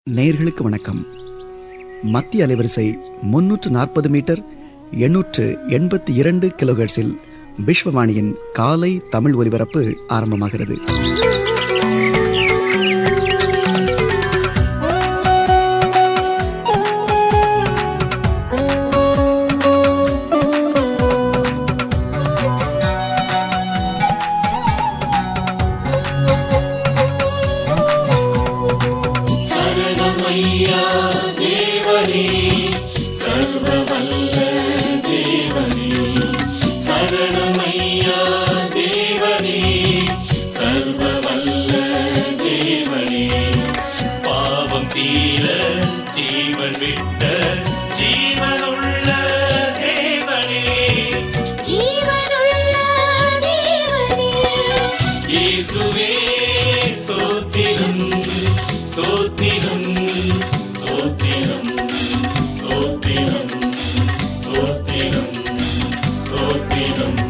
நேயர்களுக்கு வணக்கம் மத்திய அலைவரிசை முன்னூற்று நாற்பது மீட்டர் எண்ணூற்று எண்பத்தி இரண்டு கிலோஹெர்ட்ஸில் விஸ்வவாணியின் காலை தமிழ் ஒலிபரப்பு ஆரம்பமாகிறது சரணமையா தேவனே சர்வவல்ல தேவனே சரணமையா தேவனே சர்வவல்ல தேவனே பாவம் தீர ஜீவன் விட்ட ஜீவனுள்ள தேவனே ஜீவனுள்ள தேவனே இயேசுவே ஸ்தோத்திரம் ஸ்தோத்திரம் ஸ்தோத்திரம் ஸ்தோத்திரம் ஸ்தோத்திரம் ஸ்தோத்திரம்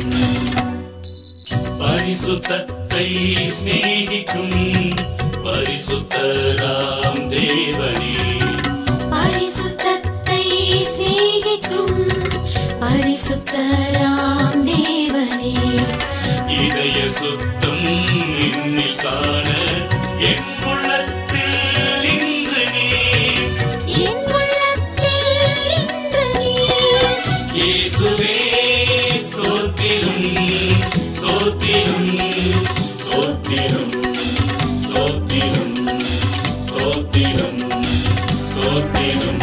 பரிசுத்தத்தை சிநேகிக்கும் பரிசுத்தராம் தேவனே பரிசுத்தத்தை சிநேகிக்கும் பரிசுத்தராம் தேவனே இதய சுத்தம் இன்னில் காண என் உள்ளத்தில் இன்று நீ என் உள்ளத்தில் இன்று நீர் இயேசுவே ஸ்தோத்திரம் ஸ்தோத்திரம் ஸ்தோத்திரம் ஸ்தோத்திரம் ஸ்தோத்திரம் ஸ்தோத்திரம்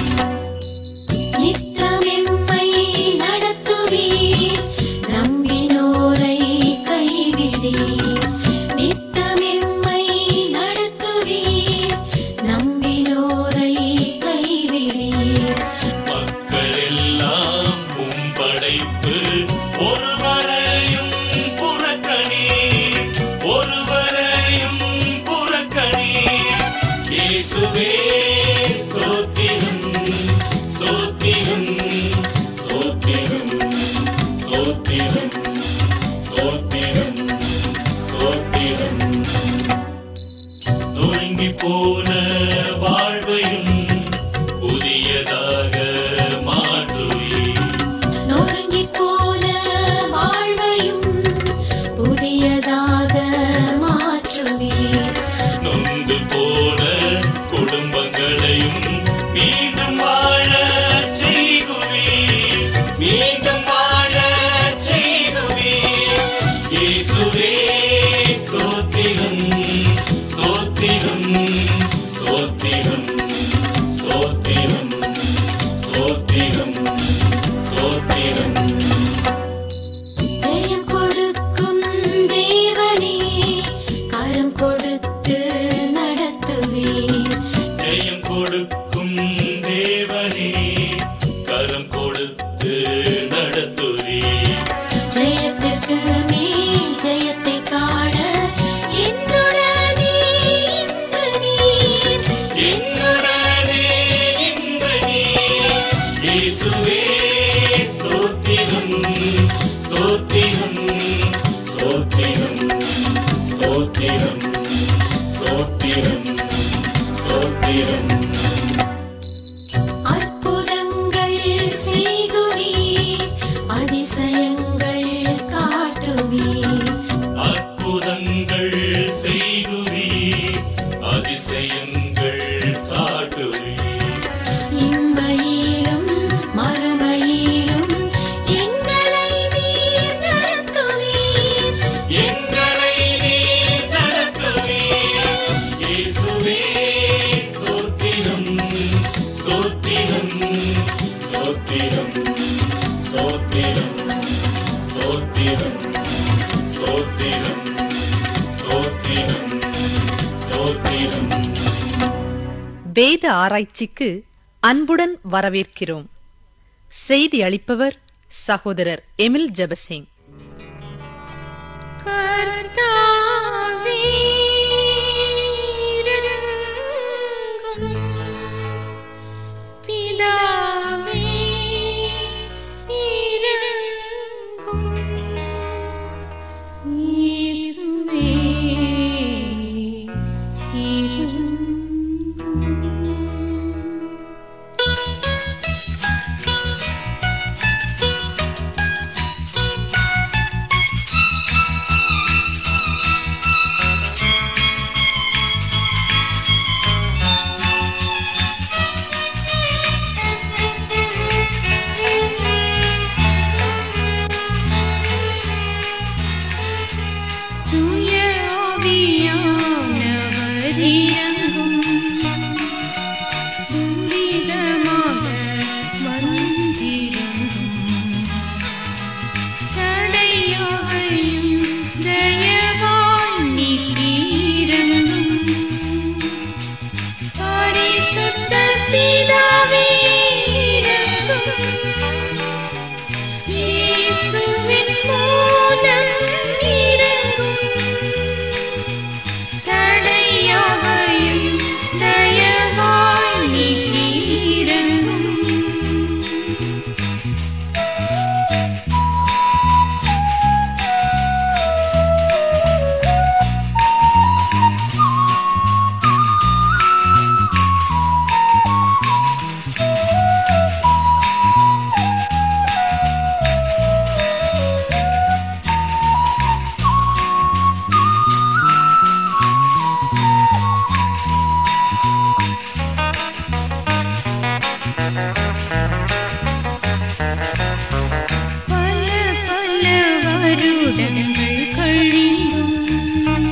நித்தமெம்மை நடத்துவீர் நம்பினோரை கைவிடீர் நித்தமெம்மை நடத்துவீர் நம்பினோரை கைவிடீர் மக்களெல்லாம் உம் படைப்பு ஒருவரையும் புறக்கணி ஒருவரையும் புறக்கணி இயேசுவே ஸ்தோத்திரம் ஸ்தோத்திரம் ஸ்தோத்திரம் ஸ்தோத்திரம் ஸ்தோத்திரம் ஸ்தோத்திரம் நொறுங்கி போன வாழ்வையும் புதியதாக மாற்றுவீர் நொறுங்கி போன வாழ்வையும் புதியதாக மாற்றுவீர் நொந்து போன குடும்பங்களையும் மீண்டும் வாழ செய்குவீர் மீண்டும் வாழ செய்குவீர் இயேசுவே ஸ்தோத்திரம் ஸ்தோத்திரம் ஸ்தோத்திரம் ஸ்தோத்திரம் ஸ்தோத்திரம் ஸ்தோத்திரம் ஜெயம் கொடுக்கும் தேவனே கரம் கொடுத்து நடத்துவீர் ஜெயம் கொடுக்கும் தேவனே கரம் கொடுத்து நடத்துவீர் ஜெயத்திற்கு மேல் ஜெயத்தை காண என்னுடனே இன்று நீர் என்னுடனே இன்று நீ இயேசுவே ஸ்தோத்திரம் ஸ்தோத்திரம் ஸ்தோத்திரம் ஸ்தோத்திரம் ஸ்தோத்திரம் ஸ்தோத்திரம் அற்புதங்கள் செய்குவீர் அதிசயங்கள் காட்டுவீர் அற்புதங்கள் செய்குவீர் அதிசயங்கள் காட்டுவீர் இம்மையிலும் மறுமையிலும் எங்களை நீர் நடத்துவீர் எங்களை நீர் நடத்துவீர் இயேசுவே ஸ்தோத்திரம் ஸ்தோத்திரம் ஸ்தோத்திரம் ஸ்தோத்திரம் ஸ்தோத்திரம் ஸ்தோத்திரம் ஸ்தோத்திரம் ஸ்தோத்திரம் வேத ஆராய்ச்சிக்கு அன்புடன் வரவேற்கிறோம் செய்தி அளிப்பவர் சகோதரர் எமில் ஜெபசிங் கர்த்தாவே இரங்கும். பிதாவே இரங்கும். இயேசுவே இரங்கும். தூய ஆவியானவர் இறங்கும் துரிதமாக வந்திறங்கும் தடையாவையும் தயவாய் நீக்கி இறங்கும் பரிசுத்த பிதாவே இறங்கும் இயேசுவின் மூலம் இறங்கும் தடையாவையும் தயவாய் நீக்கி இறங்கும் பல பல வருடங்கள் கழிந்தும்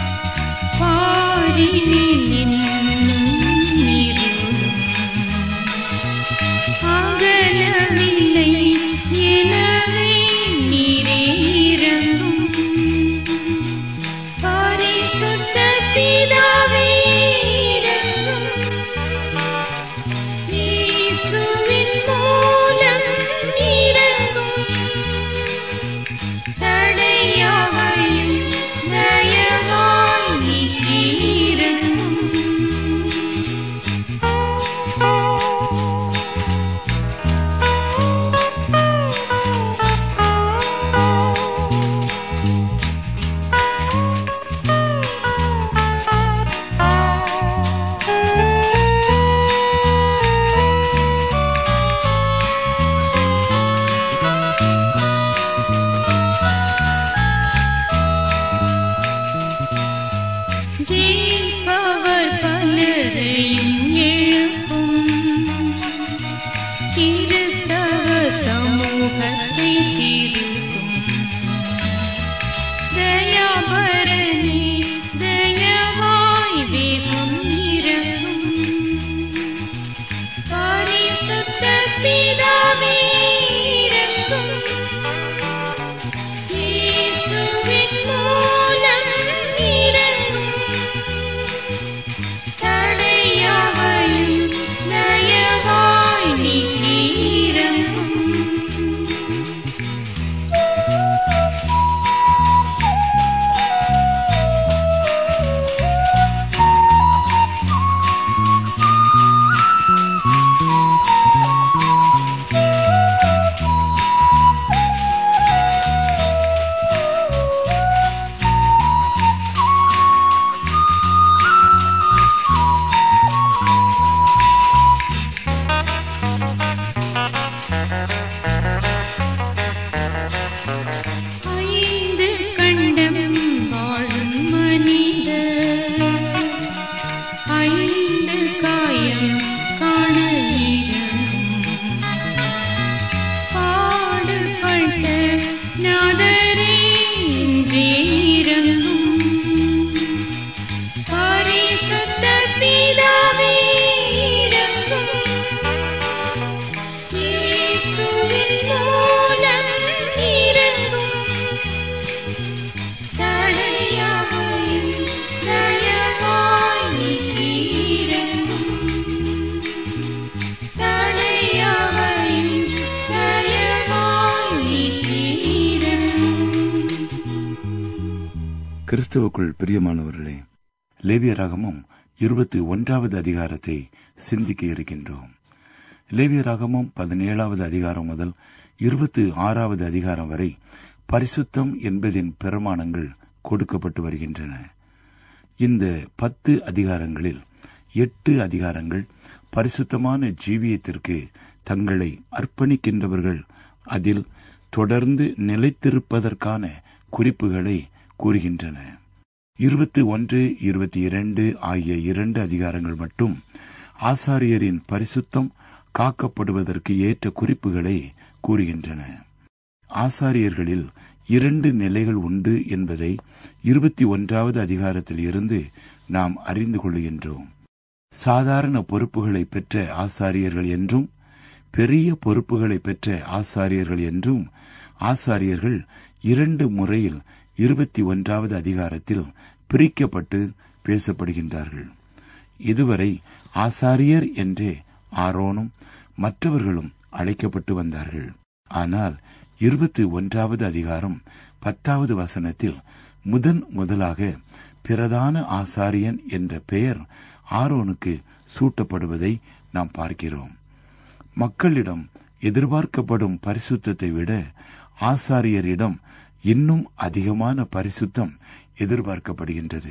பாரினில் இன்னும் இருளும் அகலவில்லை எனவே நீரே இறங்கும் பரிசுத்த பிதாவே இறங்கும் இயேசுவின் மூலம் இறங்கும் தடையாவையும் தயவாய் நீக்கி இறங்கும் ஜெயிப்பவர் பலரையும் எழுப்பும் கிறிஸ்தவ சமூகத்தை திருத்தும் தயாபரணி தயவாய் வேகம் இறங்கும் பரிசுத்த பிதாவே இறங்கும் இயேசுவின் மூலம் இறங்கும் தடையாவையும் தயவாய் நீக்கி இறங்கும் ஐந்து கண்டம் வாழும் மனிதர் ஐந்து காயம் காண இயலும். பாடுபட்ட நாதரே இன்றே இறங்கும். பரிசுத்த பிதாவே இறங்கும். இயேசுவின் மூலம் இறங்கும். தடையாவையும் தயவாய் நீக்கி இறங்கும். தடையாவையும் தயவாய் நீக்கி இறங்கும். கிறிஸ்துவுக்குள் பிரியமானவர்களே லேவியராகமும் இருபத்தி ஒன்றாவது அதிகாரத்தை சிந்திக்க இருக்கின்றோம் லேவியராகமும் பதினேழாவது அதிகாரம் முதல் இருபத்தி ஆறாவது அதிகாரம் வரை பரிசுத்தம் என்பதின் பிரமாணங்கள் கொடுக்கப்பட்டு வருகின்றன இந்த பத்து அதிகாரங்களில் எட்டு அதிகாரங்கள் பரிசுத்தமான ஜீவியத்திற்கு தங்களை அர்ப்பணிக்கின்றவர்கள் அதில் தொடர்ந்து நிலைத்திருப்பதற்கான குறிப்புகளை கூறுகின்றன இருபத்தி ஒன்று இருபத்தி இரண்டு ஆகிய இரண்டு அதிகாரங்கள் மட்டும் ஆசாரியரின் பரிசுத்தம் காக்கப்படுவதற்கு ஏற்ற குறிப்புகளை கூறுகின்றன ஆசாரியர்களில் இரண்டு நிலைகள் உண்டு என்பதை இருபத்தி ஒன்றாவது அதிகாரத்தில் இருந்து நாம் அறிந்து கொள்கின்றோம் சாதாரண பொறுப்புகளை பெற்ற ஆசாரியர்கள் என்றும் பெரிய பொறுப்புகளை பெற்ற ஆசாரியர்கள் என்றும் ஆசாரியர்கள் இரண்டு முறையில் இருபத்தி ஒன்றாவது அதிகாரத்தில் பிரிக்கப்பட்டு பேசப்படுகின்றார்கள் இதுவரை ஆசாரியர் என்றே ஆரோனும் மற்றவர்களும் அழைக்கப்பட்டு வந்தார்கள் ஆனால் இருபத்தி ஒன்றாவது அதிகாரம் பத்தாவது வசனத்தில் முதன் முதலாக பிரதான ஆசாரியன் என்ற பெயர் ஆரோனுக்கு சூட்டப்படுவதை நாம் பார்க்கிறோம் மக்களிடம் எதிர்பார்க்கப்படும் பரிசுத்தத்தை விட ஆசாரியரிடம் இன்னும் அதிகமான பரிசுத்தம் எதிர்பார்க்கப்படுகின்றது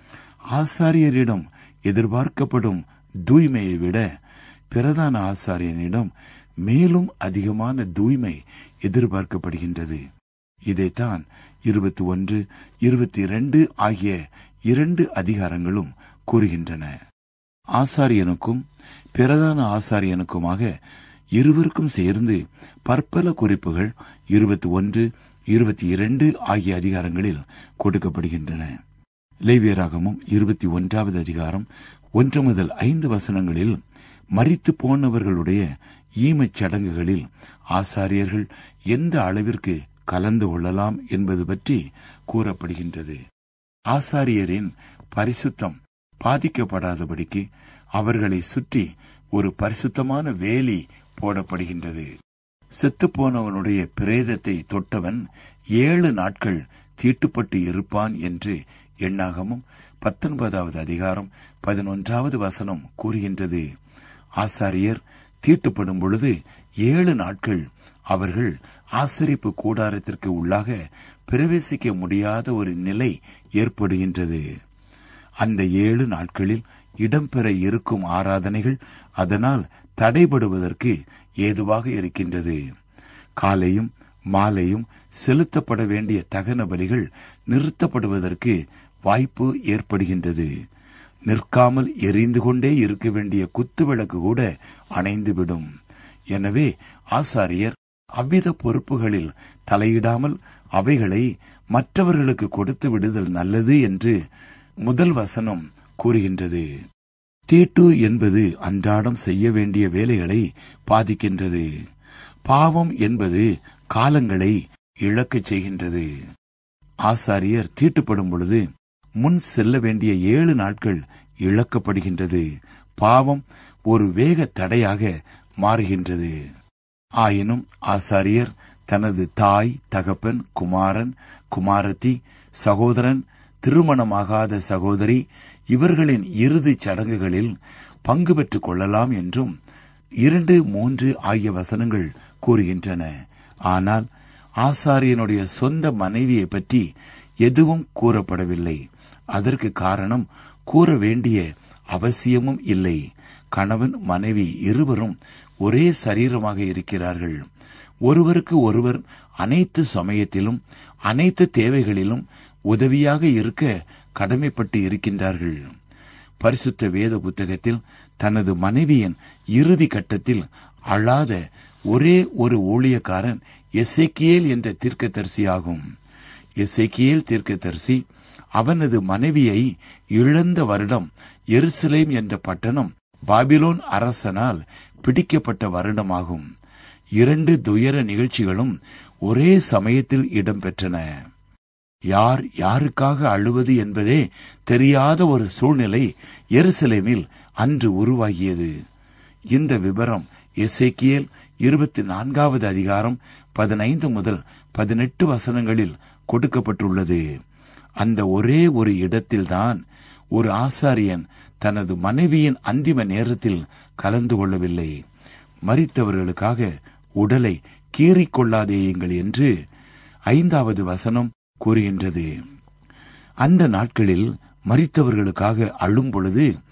ஆசாரியரிடம் எதிர்பார்க்கப்படும் தூய்மையை விட பிரதான ஆசாரியனிடம் மேலும் அதிகமான தூய்மை எதிர்பார்க்கப்படுகின்றது இதைத்தான் இருபத்தி ஒன்று இருபத்தி இரண்டு ஆகிய இரண்டு அதிகாரங்களும் கூறுகின்றன ஆசாரியனுக்கும் பிரதான ஆசாரியனுக்குமாக இருவருக்கும் சேர்ந்து பற்பல குறிப்புகள் இருபத்தி ஒன்று இருபத்தி இரண்டு ஆகிய அதிகாரங்களில் கொடுக்கப்படுகின்றன லேவியராகமும் இருபத்தி ஒன்றாவது அதிகாரம் ஒன்று முதல் ஐந்து வசனங்களில் மரித்து போனவர்களுடைய ஈமச் சடங்குகளில் ஆசாரியர்கள் எந்த அளவிற்கு கலந்து கொள்ளலாம் என்பது பற்றி கூறப்படுகின்றது ஆசாரியரின் பரிசுத்தம் பாதிக்கப்படாதபடிக்கு அவர்களை சுற்றி ஒரு பரிசுத்தமான வேலி போடப்படுகின்றது செத்துப்போனவனுடைய பிரேதத்தை தொட்டவன் ஏழு நாட்கள் தீட்டுப்பட்டு இருப்பான் என்று எண்ணாகமும் பத்தொன்பதாவது அதிகாரம் பதினொன்றாவது வசனம் கூறுகின்றது ஆசாரியர் தீட்டுப்படும் பொழுது ஏழு நாட்கள் அவர்கள் ஆசரிப்பு கூடாரத்திற்கு உள்ளாக பிரவேசிக்க முடியாத ஒரு நிலை ஏற்படுகின்றது அந்த ஏழு நாட்களில் இடம்பெற இருக்கும் ஆராதனைகள் அதனால் தடைபடுவதற்கு ஏதுவாக இருக்கின்றது காலையும் மாலையும் செலுத்தப்பட வேண்டிய தகன பலிகள் நிறுத்தப்படுவதற்கு வாய்ப்பு ஏற்படுகின்றது நிற்காமல் எரிந்து கொண்டே இருக்க வேண்டிய குத்துவிளக்கு கூட அணைந்துவிடும் எனவே ஆசாரியர் அவ்வித பொறுப்புகளில் தலையிடாமல் அவைகளை மற்றவர்களுக்கு கொடுத்து விடுதல் நல்லது என்று முதல் வசனம் கூறுகின்றது தீட்டு என்பது அன்றாடம் செய்ய வேண்டிய வேலைகளை பாதிக்கின்றது பாவம் என்பது காலங்களை இழக்கச் செய்கின்றது ஆசாரியர் தீட்டுப்படும் பொழுது முன் செல்ல வேண்டிய ஏழு நாட்கள் இழக்கப்படுகின்றது பாவம் ஒரு வேக தடையாக மாறுகின்றது ஆயினும் ஆசாரியர் தனது தாய் தகப்பன் குமாரன் குமாரத்தி சகோதரன் திருமணமாகாத சகோதரி இவர்களின் இறுதிச் சடங்குகளில் பங்கு பெற்றுக் கொள்ளலாம் என்றும் இரண்டு மூன்று ஆகிய வசனங்கள் கூறுகின்றன ஆனால் ஆசாரியனுடைய சொந்த மனைவியை பற்றி எதுவும் கூறப்படவில்லை அதற்கு காரணம் கூற வேண்டிய அவசியமும் இல்லை கணவன் மனைவி இருவரும் ஒரே சரீரமாக இருக்கிறார்கள் ஒருவருக்கு ஒருவர் அனைத்து சமயத்திலும் அனைத்து தேவைகளிலும் உதவியாக இருக்க கடமைப்பட்டு இருக்கின்றார்கள் பரிசுத்த வேத புத்தகத்தில் தனது மனைவியின் இறுதி கட்டத்தில் அழாத ஒரே ஒரு ஊழியக்காரன் எசேக்கியேல் என்ற தீர்க்கதரிசி ஆகும் எசேக்கியேல் தீர்க்கதரிசி அவனது மனைவியை இழந்த வருடம் எருசலேம் என்ற பட்டணம் பாபிலோன் அரசனால் பிடிக்கப்பட்ட வருடமாகும் இரண்டு துயர நிகழ்ச்சிகளும் ஒரே சமயத்தில் இடம்பெற்றன யார் யாருக்காக அழுவது என்பதே தெரியாத ஒரு சூழ்நிலை எருசலேமில் அன்று உருவாகியது இந்த விவரம் எசேக்கியேல் இருபத்தி நான்காவது அதிகாரம் பதினைந்து முதல் பதினெட்டு வசனங்களில் கொடுக்கப்பட்டுள்ளது அந்த ஒரே ஒரு இடத்தில்தான் ஒரு ஆசாரியன் தனது மனைவியின் அந்திம நேரத்தில் கலந்து கொள்ளவில்லை மரித்தவர்களுக்காக உடலை கீறிக்கொள்ளாதேயுங்கள் என்று ஐந்தாவது வசனம் கூறுகின்றது அந்த நாட்களில் மரித்தவர்களுக்காக அழும் பொழுது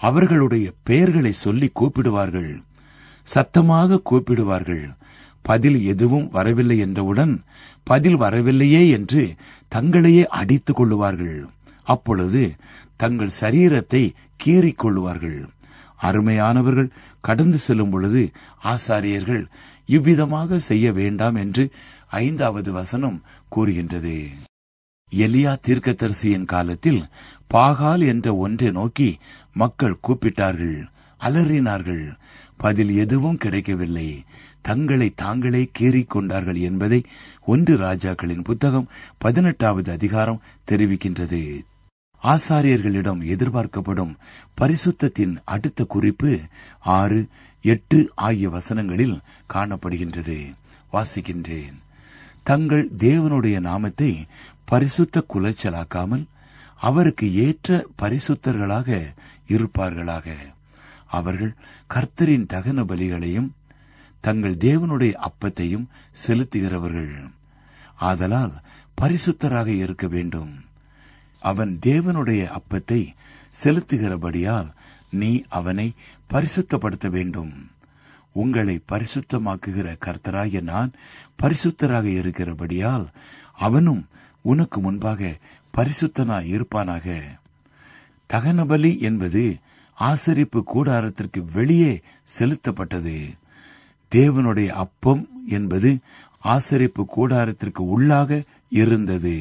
அவர்களுடைய பெயர்களை சொல்லி கூப்பிடுவார்கள் சத்தமாக கூப்பிடுவார்கள் பதில் எதுவும் வரவில்லை என்றவுடன் பதில் வரவில்லையே என்று தங்களையே அடித்துக் கொள்ளுவார்கள் அப்பொழுது தங்கள் சரீரத்தை கீறிக் கொள்ளுவார்கள் அருமையானவர்கள் கடந்து செல்லும் பொழுது ஆசாரியர்கள் இவ்விதமாக செய்ய வேண்டாம் என்று ஐந்தாவது வசனம் கூறுகின்றது எலியா தீர்க்கதரிசியின் காலத்தில் பாகால் என்ற ஒன்றை நோக்கி மக்கள் கூப்பிட்டார்கள் அலறினார்கள் பதில் எதுவும் கிடைக்கவில்லை தங்களை தாங்களே கீறிக் கொண்டார்கள் என்பதை ஒன்று ராஜாக்களின் புத்தகம் பதினெட்டாவது அதிகாரம் தெரிவிக்கின்றது ஆசாரியர்களிடம் எதிர்பார்க்கப்படும் பரிசுத்தத்தின் அடுத்த குறிப்பு ஆறு எட்டு ஆகிய வசனங்களில் காணப்படுகின்றது வாசிக்கின்றேன் தங்கள் தேவனுடைய நாமத்தை பரிசுத்த குலைச்சலாக்காமல் அவருக்கு ஏற்ற பரிசுத்தர்களாக இருப்பார்களாக அவர்கள் கர்த்தரின் தகன பலிகளையும் தங்கள் தேவனுடைய அப்பத்தையும் செலுத்துகிறவர்கள் ஆதலால் பரிசுத்தராக இருக்க வேண்டும் அவன் தேவனுடைய அப்பத்தை செலுத்துகிறபடியால் நீ அவனை பரிசுத்தப்படுத்த வேண்டும் உங்களை பரிசுத்தமாக்குகிற கர்த்தராகிய நான் பரிசுத்தராக இருக்கிறபடியால் அவனும் உனக்கு முன்பாக பரிசுத்தனாய் இருப்பானாக தகனபலி என்பது ஆசரிப்பு கூடாரத்திற்கு வெளியே செலுத்தப்பட்டது தேவனுடைய அப்பம் என்பது ஆசரிப்பு கூடாரத்திற்கு உள்ளாக இருந்தது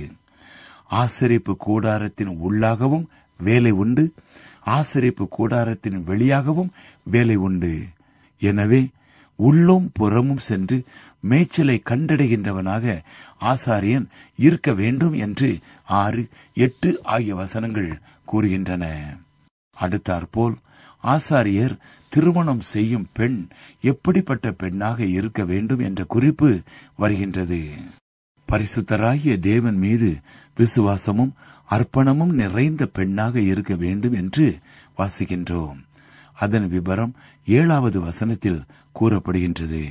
ஆசரிப்பு கூடாரத்தின் உள்ளாகவும் வேலை உண்டு ஆசரிப்பு கூடாரத்தின் வெளியாகவும் வேலை உண்டு எனவே உள்ளும் புறமும் சென்று மேய்ச்சலை கண்டடைகின்றவனாக ஆசாரியன் இருக்க வேண்டும் என்று ஆறு எட்டு ஆகிய வசனங்கள் கூறுகின்றன அடுத்தாற்போல் ஆசாரியர் திருமணம் செய்யும் பெண் எப்படிப்பட்ட பெண்ணாக இருக்க வேண்டும் என்ற குறிப்பு வருகின்றது பரிசுத்தராகிய தேவன் மீது விசுவாசமும் அர்ப்பணமும் நிறைந்த பெண்ணாக இருக்க வேண்டும் என்று வாசிக்கின்றோம் அதன் விபரம் ஏழாவது வசனத்தில் கூறப்படுகின்றது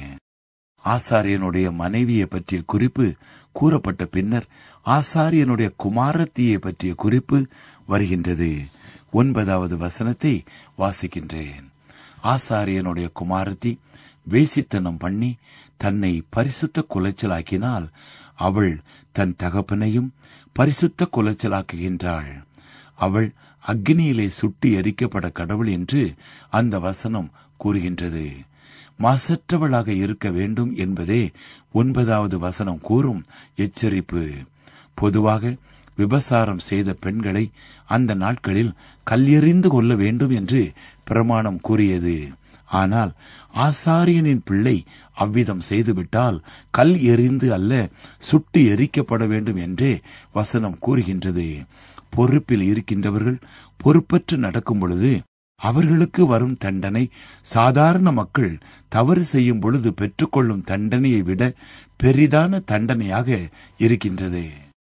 ஆசாரியனுடைய மனைவியை பற்றிய குறிப்பு கூறப்பட்ட பின்னர் ஆசாரியனுடைய குமாரத்தியை பற்றிய குறிப்பு வருகின்றது ஒன்பதாவது வசனத்தை வாசிக்கின்றேன் ஆசாரியனுடைய குமாரத்தி வேசித்தனம் பண்ணி தன்னை பரிசுத்த குலைச்சலாக்கினால் அவள் தன் தகப்பனையும் பரிசுத்த குலைச்சலாக்குகின்றாள் அவள் அக்னியிலே சுட்டி எரிக்கப்பட கடவுள் என்று அந்த வசனம் கூறுகின்றது மாசற்றவளாக இருக்க வேண்டும் என்பதே ஒன்பதாவது வசனம் கூறும் எச்சரிப்பு பொதுவாக விபசாரம் செய்த பெண்களை அந்த நாட்களில் கல்லெறிந்து கொள்ள வேண்டும் என்று பிரமாணம் கூறியது ஆனால் ஆசாரியனின் பிள்ளை அவ்விதம் செய்துவிட்டால் கல் எறிந்து அல்ல சுட்டு எரிக்கப்பட வேண்டும் என்றே வசனம் கூறுகின்றது பொறுப்பில் இருக்கின்றவர்கள் பொறுப்பற்று நடக்கும் பொழுது அவர்களுக்கு வரும் தண்டனை சாதாரண மக்கள் தவறு செய்யும் பொழுது பெற்றுக்கொள்ளும் தண்டனையை விட பெரிதான தண்டனையாக இருக்கின்றது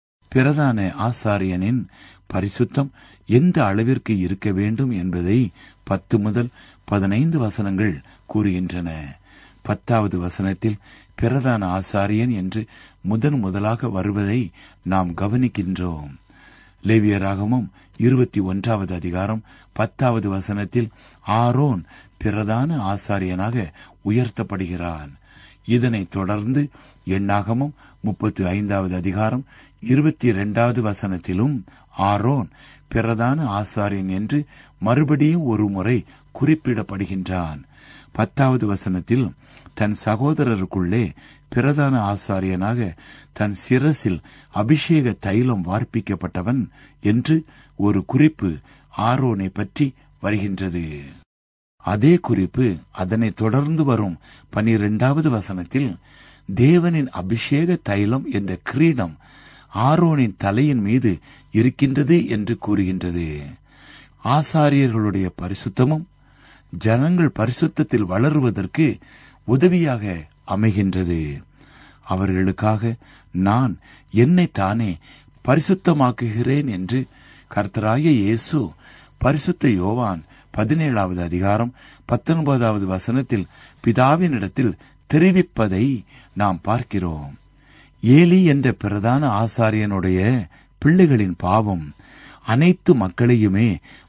பிரதான ஆசாரியனின் பரிசுத்தம் எந்த அளவிற்கு இருக்க வேண்டும் என்பதை பத்து முதல் பதினைந்து வசனங்கள் கூறுகின்றன பத்தாவது வசனத்தில் பிரதான ஆசாரியன் என்று முதன் முதலாக வருவதை நாம் கவனிக்கின்றோம் லேவியராகமும் இருபத்தி ஒன்றாவது அதிகாரம் பத்தாவது வசனத்தில் ஆரோன் பிரதான ஆசாரியனாக உயர்த்தப்படுகிறான் இதனைத் தொடர்ந்து எண்ணாகமும் முப்பத்தி ஐந்தாவது அதிகாரம் இருபத்தி இரண்டாவது வசனத்திலும் ஆரோன் பிரதான ஆசாரியன் என்று மறுபடியும் ஒரு முறை குறிப்பிடப்படுகின்றான் பத்தாவது வசனத்தில் தன் சகோதரருக்குள்ளே பிரதான ஆசாரியனாக தன் சிரசில் அபிஷேக தைலம் வார்ப்பிக்கப்பட்டவன் என்று ஒரு குறிப்பு ஆரோனை பற்றி வருகின்றது அதே குறிப்பு அதனைத் தொடர்ந்து வரும் பனிரெண்டாவது வசனத்தில் தேவனின் அபிஷேக தைலம் என்ற கிரீடம் ஆரோனின் தலையின் மீது இருக்கின்றது என்று கூறுகின்றது ஆசாரியர்களுடைய பரிசுத்தமும் ஜனங்கள் பரிசுத்தத்தில் வளருவதற்கு உதவியாக அமைகின்றது அவர்களுக்காக நான் என்னை தானே பரிசுத்தமாக்குகிறேன் என்று கர்த்தராய இயேசு பரிசுத்த யோவான் பதினேழாவது அதிகாரம் பத்தொன்பதாவது வசனத்தில் பிதாவினிடத்தில் தெரிவிப்பதை நாம் பார்க்கிறோம் ஏலி என்ற பிரதான ஆசாரியனுடைய பிள்ளைகளின் பாவம் அனைத்து மக்களையுமே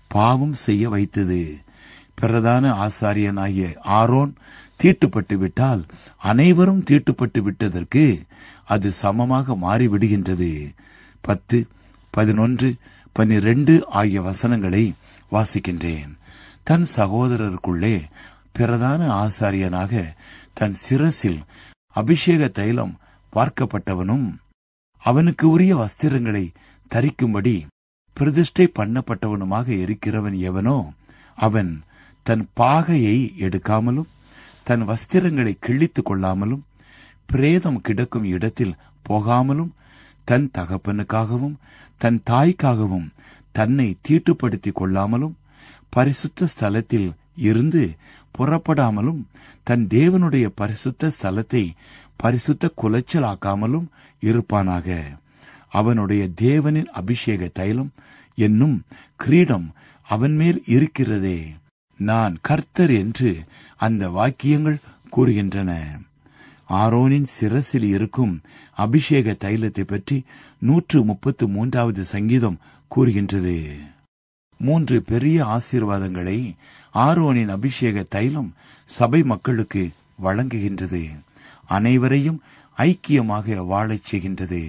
பாவம் செய்ய வைத்தது பிரதான ஆசாரியனாகிய ஆரோன் தீட்டுப்பட்டு விட்டால் அனைவரும் தீட்டுப்பட்டு விட்டதற்கு அது சமமாக மாறிவிடுகின்றது பத்து பதினொன்று பன்னிரண்டு ஆகிய வசனங்களை வாசிக்கின்றேன் தன் சகோதரருக்குள்ளே பிரதான ஆசாரியனாக தன் சிரசில் அபிஷேக தைலம் பார்க்கப்பட்டவனும் அவனுக்கு உரிய வஸ்திரங்களை தரிக்கும்படி பிரதிஷ்டை பண்ணப்பட்டவனுமாக இருக்கிறவன் எவனோ அவன் தன் பாகையை எடுக்காமலும் தன் வஸ்திரங்களை கிழித்துக் கொள்ளாமலும் பிரேதம் கிடக்கும் இடத்தில் போகாமலும் தன் தகப்பனுக்காகவும் தன் தாய்க்காகவும் தன்னை தீட்டுப்படுத்திக் கொள்ளாமலும் பரிசுத்த ஸ்தலத்தில் இருந்து புறப்படாமலும் தன் தேவனுடைய பரிசுத்த ஸ்தலத்தை பரிசுத்த குலைச்சலாக்காமலும் இருப்பானாக அவனுடைய தேவனின் அபிஷேக தைலம் என்னும் கிரீடம் அவன் மேல் இருக்கிறதே நான் கர்த்தர் என்று அந்த வாக்கியங்கள் கூறுகின்றன ஆரோனின் சிரசில் இருக்கும் அபிஷேக தைலத்தை பற்றி நூற்று முப்பத்து மூன்றாவது சங்கீதம் கூறுகின்றது மூன்று பெரிய ஆசீர்வாதங்களை ஆரோனின் அபிஷேக தைலம் சபை மக்களுக்கு வழங்குகின்றது அனைவரையும் ஐக்கியமாக வாழச் செய்கின்றது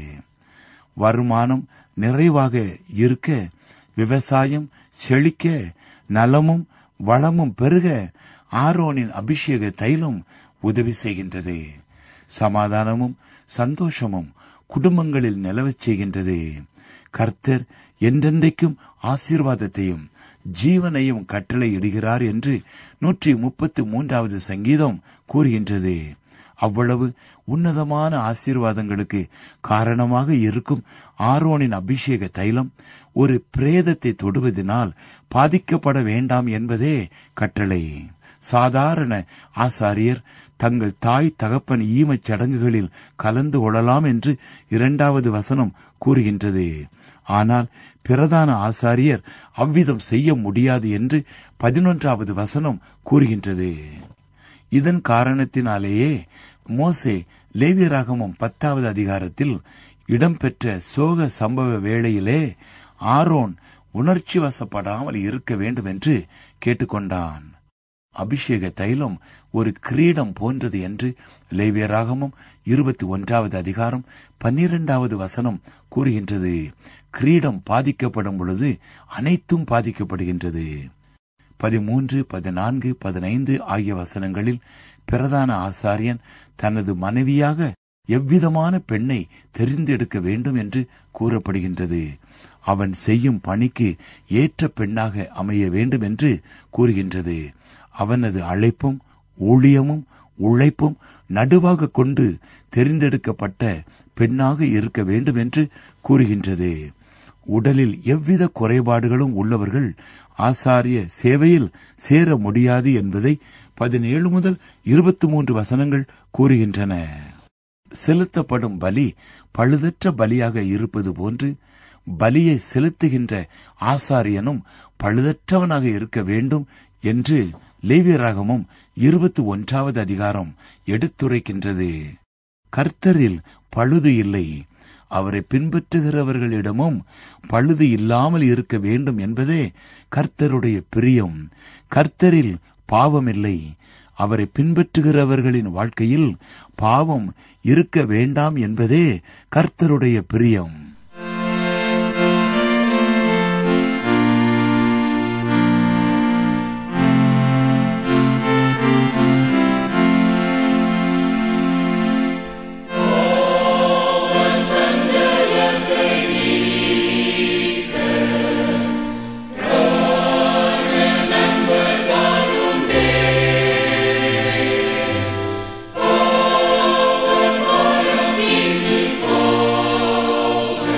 வருமானம் நிறைவாக இருக்க விவசாயம் செழிக்க நலமும் வளமும் பெருக ஆரோனின் அபிஷேக தைலம் உதவி செய்கின்றது சமாதானமும் சந்தோஷமும் குடும்பங்களில் நிலவச் செய்கின்றது கர்த்தர் என்றென்றைக்கும் ஆசீர்வாதத்தையும் ஜீவனையும் கட்டளையிடுகிறார் என்று நூற்றி முப்பத்து மூன்றாவது சங்கீதம் கூறுகின்றது அவ்வளவு உன்னதமான ஆசீர்வாதங்களுக்கு காரணமாக இருக்கும் ஆரோனின் அபிஷேக தைலம் ஒரு பிரேதத்தை தொடுவதனால் பாதிக்கப்பட வேண்டாம் என்பதே கட்டளை சாதாரண ஆசாரியர் தங்கள் தாய் தகப்பன் ஈமச் சடங்குகளில் கலந்து கொள்ளலாம் என்று இரண்டாவது வசனம் கூறுகின்றது ஆனால் பிரதான ஆசாரியர் அவ்விதம் செய்ய முடியாது என்று பதினொன்றாவது வசனம் கூறுகின்றது இதன் காரணத்தினாலேயே மோசே லேவியராகமும் பத்தாவது அதிகாரத்தில் இடம்பெற்ற சோக சம்பவ வேளையிலே ஆரோன் உணர்ச்சி வசப்படாமல் இருக்க வேண்டும் என்று கேட்டுக்கொண்டான் அபிஷேக தைலம் ஒரு கிரீடம் போன்றது என்று லேவியராகமும் இருபத்தி ஒன்றாவது அதிகாரம் பன்னிரெண்டாவது வசனம் கூறுகின்றது கிரீடம் பாதிக்கப்படும் பொழுது அனைத்தும் பாதிக்கப்படுகின்றது பதிமூன்று பதினான்கு பதினைந்து ஆகிய வசனங்களில் பிரதான ஆசாரியன் தனது மனைவியாக எவ்விதமான பெண்ணை தெரிந்தெடுக்க வேண்டும் என்று கூறப்படுகின்றது அவன் செய்யும் பணிக்கு ஏற்ற பெண்ணாக அமைய வேண்டும் என்று கூறுகின்றது அவனது அழைப்பும் ஊழியமும் உழைப்பும் நடுவாக கொண்டு தெரிந்தெடுக்கப்பட்ட பெண்ணாக இருக்க வேண்டும் என்று கூறுகின்றது உடலில் எவ்வித குறைபாடுகளும் உள்ளவர்கள் ஆசாரிய சேவையில் சேர முடியாது என்பதை பதினேழு முதல் இருபத்தி மூன்று வசனங்கள் கூறுகின்றன செலுத்தப்படும் பலி பழுதற்ற பலியாக இருப்பது போன்று பலியை செலுத்துகின்ற ஆசாரியனும் பழுதற்றவனாக இருக்க வேண்டும் என்று லேவியராகமும் இருபத்தி ஒன்றாவது அதிகாரம் எடுத்துரைக்கின்றது கர்த்தரில் பழுது இல்லை அவரை பின்பற்றுகிறவர்களிடமும் பழுது இல்லாமல் இருக்க வேண்டும் என்பதே கர்த்தருடைய பிரியம் கர்த்தரில் பாவமில்லை அவரை பின்பற்றுகிறவர்களின் வாழ்க்கையில் பாவம் இருக்க வேண்டாம் என்பதே கர்த்தருடைய பிரியம் Oh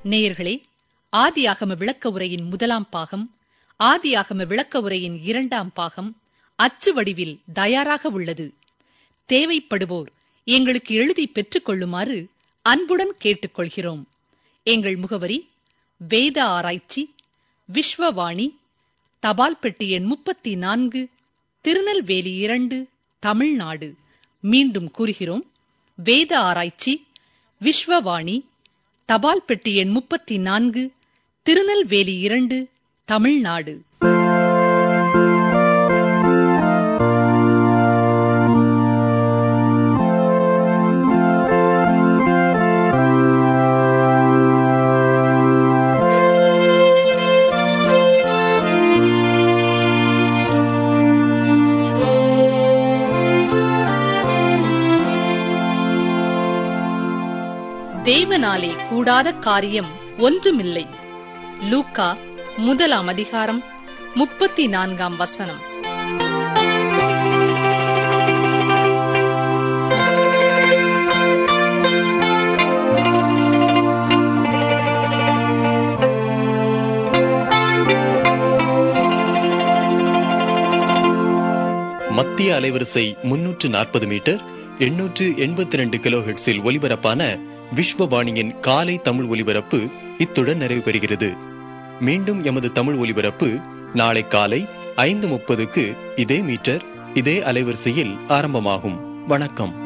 நேயர்களே ஆதியாகம விளக்க உரையின் முதலாம் பாகம் ஆதியாகம விளக்க உரையின் இரண்டாம் பாகம் அச்சு வடிவில் தயாராக உள்ளது தேவைப்படுவோர் எங்களுக்கு எழுதி பெற்றுக் கொள்ளுமாறு அன்புடன் கேட்டுக்கொள்கிறோம் எங்கள் முகவரி வேத ஆராய்ச்சி விஸ்வவாணி தபால் பெட்டி எண் முப்பத்தி நான்கு திருநெல்வேலி இரண்டு தமிழ்நாடு மீண்டும் கூறுகிறோம் வேத ஆராய்ச்சி விஸ்வவாணி தபால் பெட்டி எண் முப்பத்தி நான்கு திருநெல்வேலி இரண்டு தமிழ்நாடு தேவனாலே கூடாத காரியம் ஒன்றுமில்லை லூக்கா முதலாம் அதிகாரம் முப்பத்தி நான்காம் வசனம் மத்திய அலைவரிசை முன்னூற்று நாற்பது மீட்டர் எண்ணூற்று எண்பத்தி ரெண்டு கிலோஹெட்ஸில் ஒலிபரப்பான விஸ்வவாணியின் காலை தமிழ் ஒலிபரப்பு இத்துடன் நிறைவு பெறுகிறது மீண்டும் எமது தமிழ் ஒலிபரப்பு நாளை காலை ஐந்து முப்பதுக்கு இதே மீட்டர் இதே அலைவரிசையில் ஆரம்பமாகும் வணக்கம்